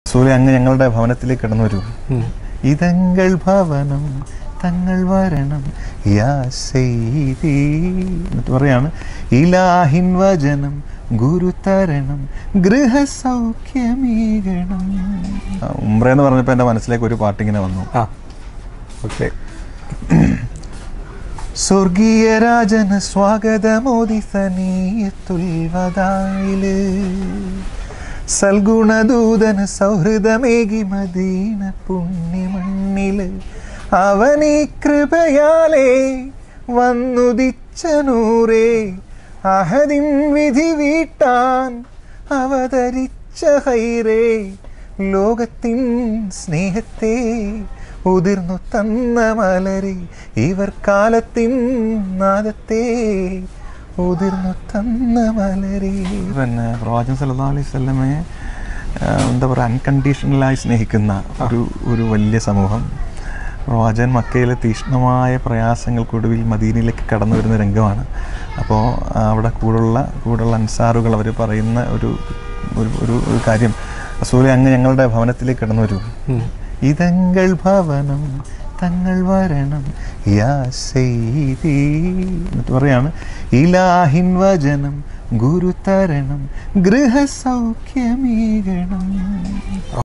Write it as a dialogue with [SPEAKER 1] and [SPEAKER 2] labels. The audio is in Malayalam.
[SPEAKER 1] സൂര്യ അങ്ങ് ഞങ്ങളുടെ ഭവനത്തിലേക്ക് കടന്നു വരൂ ഇതങ്ങൾ ഭവനം തങ്ങൾ വരണം യാ സെയ്തി എന്നിട്ട് പറയാണ് ഇലാഹിൻ വചനം ഗുരു തരണം ഗൃഹസൗഖ്യമീകണം ഉംറ എന്ന് പറഞ്ഞപ്പോൾ എൻ്റെ മനസ്സിലേക്ക് ഒരു പാട്ടിങ്ങനെ വന്നു
[SPEAKER 2] ആ ഓക്കെ
[SPEAKER 1] സ്വർഗീയ രാജന് സ്വാഗതമോദി സനീയത്തുൽ വദായില് സൽഗുണദൂതന് സൗഹൃദമേകി മദീന പുണ്യമണ്ണില് അവനീ കൃപയാലേ വന്നുദിച്ച നൂറേ അഹദിൻ വിധി വീട്ടാൻ അവതരിച്ച ഹൈറേ ലോകത്തിൻ സ്നേഹത്തെ ഉതിർന്നു തന്ന മലരി ഇവർ കാലത്തിൻ നാദത്തെ ഉതിർന്നു തന്ന മലരി പിന്നെ പ്രവാചകൻ സല്ലല്ലാഹു അലൈഹി വസല്ലമയെ ആ, എന്താ പറയുക അൺകണ്ടീഷണലായി സ്നേഹിക്കുന്ന ഒരു ഒരു വലിയ സമൂഹം പ്രവാചകൻ മക്കയിലെ തീക്ഷ്ണമായ പ്രയാസങ്ങൾക്കൊടുവിൽ മദീനയിലേക്ക് കടന്നു വരുന്ന രംഗമാണ് അപ്പോൾ അവിടെ കൂടുള്ള കൂടുള്ള അൻസാറുകൾ അവർ പറയുന്ന ഒരു ഒരു ഒരു ഒരു കാര്യം റസൂലെ അങ്ങ് ഞങ്ങളുടെ ഭവനത്തിലേക്ക് കടന്നു വരൂ ഇതങ്ങൾ ഭവനം തങ്ങൾ വരണം യാ സെയ്തി എന്നിട്ട് പറയാണ് ഇലാഹിൻ വചനം ഗുരു തരണം ഗൃഹസൗഖ്യമീകണം